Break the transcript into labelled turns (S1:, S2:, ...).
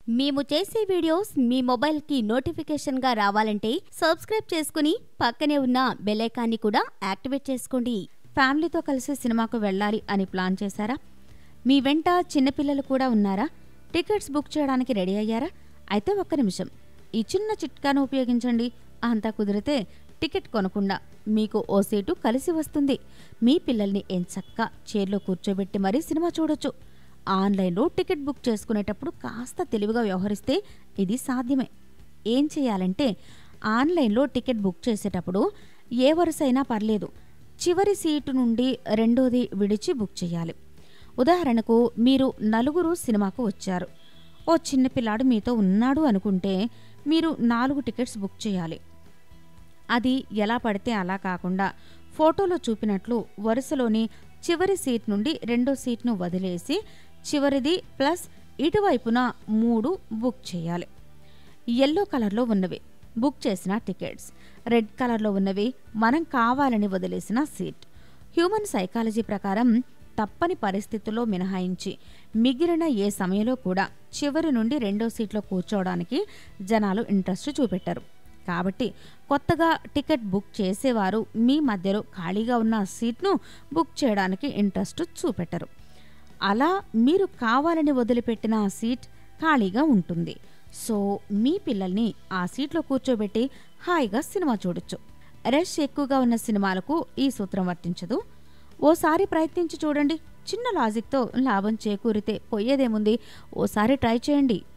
S1: మేము చేసే వీడియోస్ మీ మొబైల్కి నోటిఫికేషన్గా రావాలంటే సబ్స్క్రైబ్ చేసుకుని పక్కనే ఉన్న బెల్లైకాన్ని కూడా యాక్టివేట్ చేసుకోండి
S2: ఫ్యామిలీతో కలిసి సినిమాకు వెళ్ళాలి అని ప్లాన్ చేశారా మీ వెంట చిన్నపిల్లలు కూడా ఉన్నారా టికెట్స్ బుక్ చేయడానికి రెడీ అయ్యారా అయితే ఒక్క నిమిషం ఈ చిన్న చిట్కాను ఉపయోగించండి అంతా కుదిరితే టికెట్ కొనకుండా మీకు ఓ సీటు కలిసి వస్తుంది మీ పిల్లల్ని ఎంచక్కా చైర్లో కూర్చోబెట్టి మరీ సినిమా చూడొచ్చు ఆన్లైన్లో టికెట్ బుక్ చేసుకునేటప్పుడు కాస్త తెలివిగా వ్యవహరిస్తే ఇది సాధ్యమే ఏం చేయాలంటే ఆన్లైన్లో టికెట్ బుక్ చేసేటప్పుడు ఏ వరుసైనా పర్లేదు చివరి సీటు నుండి రెండోది విడిచి బుక్ చేయాలి ఉదాహరణకు మీరు నలుగురు సినిమాకు వచ్చారు ఓ చిన్న పిల్లాడు మీతో ఉన్నాడు అనుకుంటే మీరు నాలుగు టికెట్స్ బుక్ చేయాలి అది ఎలా పడితే అలా కాకుండా ఫోటోలో చూపినట్లు వరుసలోని చివరి సీట్ నుండి రెండో సీట్ను వదిలేసి చివరిది ప్లస్ ఇటువైపున మూడు బుక్ చేయాలి ఎల్లో కలర్లో ఉన్నవి బుక్ చేసిన టికెట్స్ రెడ్ కలర్లో ఉన్నవి మనం కావాలని వదిలేసిన సీట్ హ్యూమన్ సైకాలజీ ప్రకారం తప్పని పరిస్థితుల్లో మినహాయించి మిగిలిన ఏ సమయంలో కూడా చివరి నుండి రెండో సీట్లో కూర్చోవడానికి జనాలు ఇంట్రెస్ట్ చూపెట్టారు కాబట్టి కొత్తగా టికెట్ బుక్ చేసేవారు మీ మధ్యలో ఖాళీగా ఉన్న సీట్ను బుక్ చేయడానికి ఇంట్రెస్ట్ చూపెట్టరు అలా మీరు కావాలని వదిలిపెట్టిన ఆ సీట్ ఖాళీగా ఉంటుంది సో మీ పిల్లల్ని ఆ సీట్లో కూర్చోబెట్టి హాయిగా సినిమా చూడొచ్చు రష్ ఎక్కువగా ఉన్న సినిమాలకు ఈ సూత్రం వర్తించదు ఓసారి ప్రయత్నించి చూడండి చిన్న లాజిక్తో లాభం చేకూరితే పోయేదేముంది ఓసారి ట్రై చేయండి